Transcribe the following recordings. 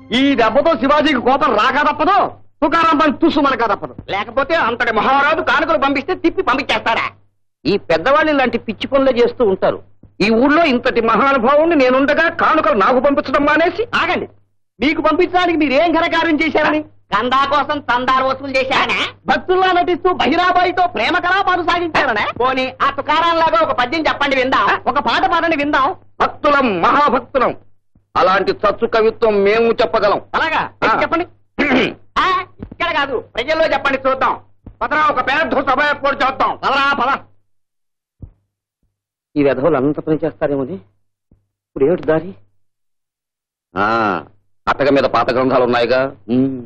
ఈ దెబ్బతో శివాజీకి కోపం రాక తప్పదు తుకారాం పని తుసు మనక తప్పదు లేకపోతే అంతటి మహారాజు కానుకలు పంపిస్తే తిప్పి పంపించేస్తాడా ఈ పెద్దవాళ్ళు ఇలాంటి పిచ్చి పనులు చేస్తూ ఉంటారు ఈ ఊళ్ళో ఇంతటి మహానుభావుని నేనుండగా కానుకలు నాకు పంపించడం మానేసి ఆగండి మీకు పంపించడానికి మీరేం ఘనకార్యం చేశారని కందా కోసం తందారు వసూలు చేశానా భక్తుల్లా నటిస్తూ బహిరాబాయితో ప్రేమ కళాపాలు సాగించారనే పోనీ ఆ తుకారం లాగా ఒక పద్యం చెప్పండి విందాం ఒక పాట పాడని విందాం భక్తులం మహాభక్తులం అలాంటి చచ్చు కవిత్వం మేము చెప్పగలం అలాగా ఆ. చెప్పండి ఆ, ఇక్కడ కాదు ప్రజల్లో చెప్పండి చూద్దాం పదరా ఒక పెద్ద సభ ఏర్పాటు చేద్దాం పదరా పద ఈ విధవులు అంత పని చేస్తారేమోని ఇప్పుడు ఏమిటి దారి ఆ, అట్టగ మీద పాత గ్రంథాలు ఉన్నాయిగా ఉమ్.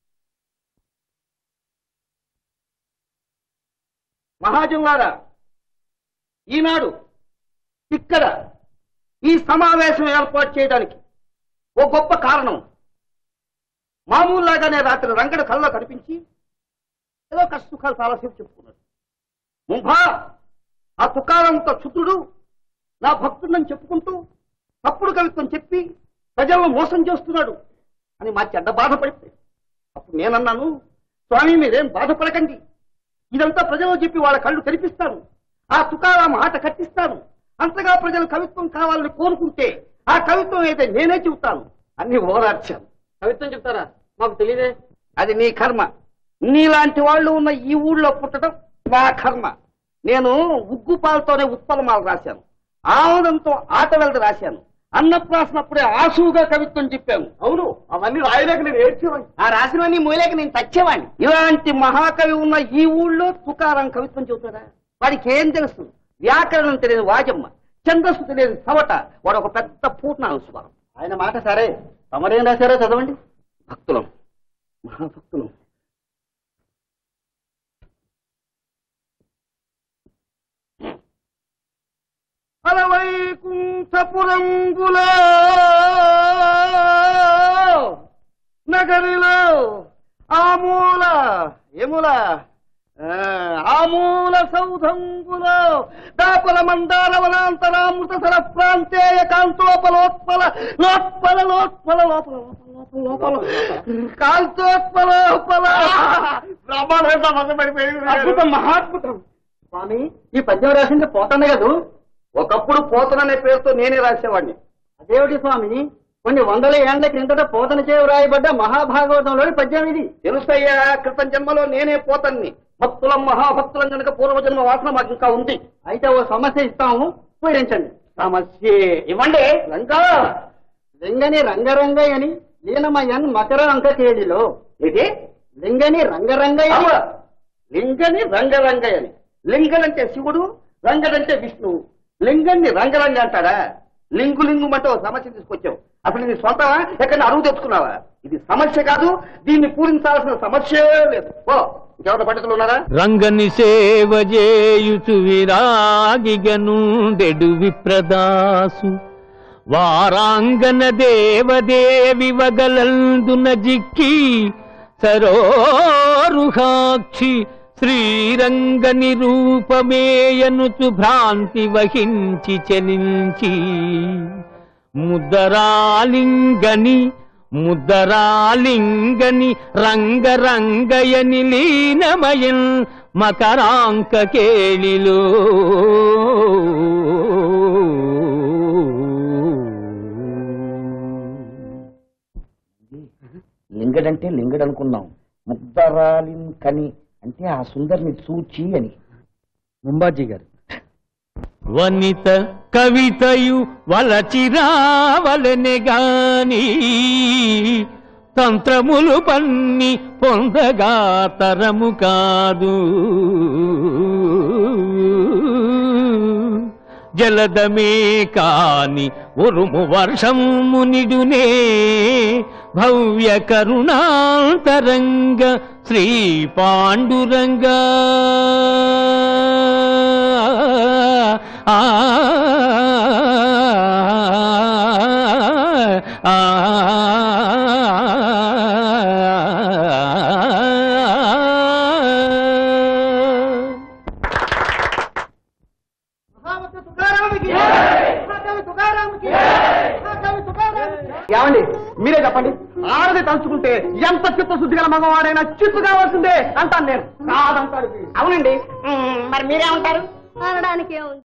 మహాజులారా ఈనాడు ఇక్కడ ఈ సమావేశం ఏర్పాటు చేయడానికి ఓ గొప్ప కారణం మామూలుగానే రాత్రి రంగడ కళ్ళ కనిపించి ఏదో కష్ట సుఖాలు చాలాసేపు చెప్పుకున్నాడు ముంభా ఆ తుకారంతో క్షుద్రుడు నా భక్తుడని చెప్పుకుంటూ తప్పుడు కవిత్వం చెప్పి ప్రజలను మోసం చేస్తున్నాడు అని మా చెడ్డ బాధపడిపోయి అప్పుడు నేనన్నాను స్వామి మీరేం బాధపడకండి ఇదంతా ప్రజలు చెప్పి వాళ్ళ కళ్ళు కనిపిస్తాను ఆ తుకారాం ఆట కట్టిస్తాను అంతగా ప్రజలు కవిత్వం కావాలని కోరుకుంటే ఆ కవిత్వం అయితే నేనే చెబుతాను అన్ని ఓదార్చాను కవిత్వం చెప్తారా మాకు తెలియదే అది నీ కర్మ నీలాంటి వాళ్ళు ఉన్న ఈ ఊళ్ళో పుట్టడం నా కర్మ నేను ఉగ్గు పాలతోనే ఉత్పలమాలు రాశాను ఆనందంతో ఆట వెళ్త రాశాను అన్నప్రాసనప్పుడే ఆసువుగా కవిత్వం చెప్పాను అవును అవన్నీ రాయలేక నేను ఏడ్చేవాడిని ఆ రాసినవన్నీ మూలేక నేను తచ్చేవాడిని ఇలాంటి మహాకవి ఉన్న ఈ ఊళ్ళో తుకారం కవిత్వం చెబుతాడా వాడికి ఏం తెలుసు వ్యాకరణం తెలియని వాజమ్మ ఛందస్సు తెలియని సవట వాడు ఒక పెద్ద పూర్ణాంశవరం ఆయన మాట సరే తమరేం రాశారో చదవండి భక్తులం మహాభక్తులం అలవైకుంఠపురంబులో నగరిలో ఆమూల ఎముల ఆ, ఆమూల సౌధంబులో దాపల మందార వనాంతరామృత సర ప్రాంతేయ కాంతోపలోత్పల లోత్పల లోత్పల లోపల లోపల లోపల లోపల కాంతోత్పలోపల అద్భుతం మహాద్భుతం స్వామి ఈ పద్యం రాసింది పోతానే కదూ ఒకప్పుడు పోతననే పేరుతో నేనే రాసేవాడిని అదేమిటి స్వామి కొన్ని వందల ఏండ్ల క్రిందట పోతన చేయ రాయబడ్డ మహాభాగవతంలోని పద్యం ఇది తెలుసయ్యా క్రితం జన్మలో నేనే పోతన్ని భక్తులం మహాభక్తులం కనుక పూర్వజన్మ వాసన మాకు ఇంకా ఉంది అయితే ఓ సమస్య ఇస్తాము పూరించండి సమస్య ఇవ్వండి రంగా లింగని రంగరంగయ్యని లీనమయ్యన్ మకర అంక కేడిలో ఇది లింగని రంగరంగయ్య లింగని రంగరంగయ్యని లింగనంటే శివుడు రంగడంటే విష్ణువు లింగన్ని రంగరంగ అంటాడా లింగు లింగుమంటే ఓ సమస్య తీసుకొచ్చావు అసలు ఇది సొంతమా ఎక్కడ అరువు తెచ్చుకున్నావా ఇది సమస్య కాదు దీన్ని పూరించాల్సిన సమస్య లేదు ఓ ఇంకెవరైనా పండితులు ఉన్నారా రంగని సేవ చేయుచు విరాగిగనుండెడు విప్రదాసు వారాంగన దేవదేవి వగలందున జిక్కి సరోరుహాక్షి శ్రీరంగ నిరూపమేయనుచు భ్రాంతి వహించి చలించి ముద్దరాలింగని ముద్దరాలింగని రంగరంగయని లీనమయన్ మకరాంక కేళిలో లింగడంటే లింగడు అనుకున్నాం ముద్దరాలిన్ కని అంటే ఆ సుందరిని చూచి అని ముంబాజీ గారు వనిత కవితయు వలచిరావలెనె గాని తంత్రములు పన్ని పొందగా తరము కాదు జలదమే కాని ఉరుము వర్షము నిడునే భవ్య కరుణాంతరంగ శ్రీ పాండురంగా ఆ ఆ ఏమండి మీరే చెప్పండి ఆడది తలుచుకుంటే ఎంత చిత్తశుద్ధి గల మగవాడైనా చిత్తు కావాల్సిందే అంటాను నేను కాదంటాడు వీడు. అవునండి మ్, మరి మీరేమంటారు అనడానికి ఏముంది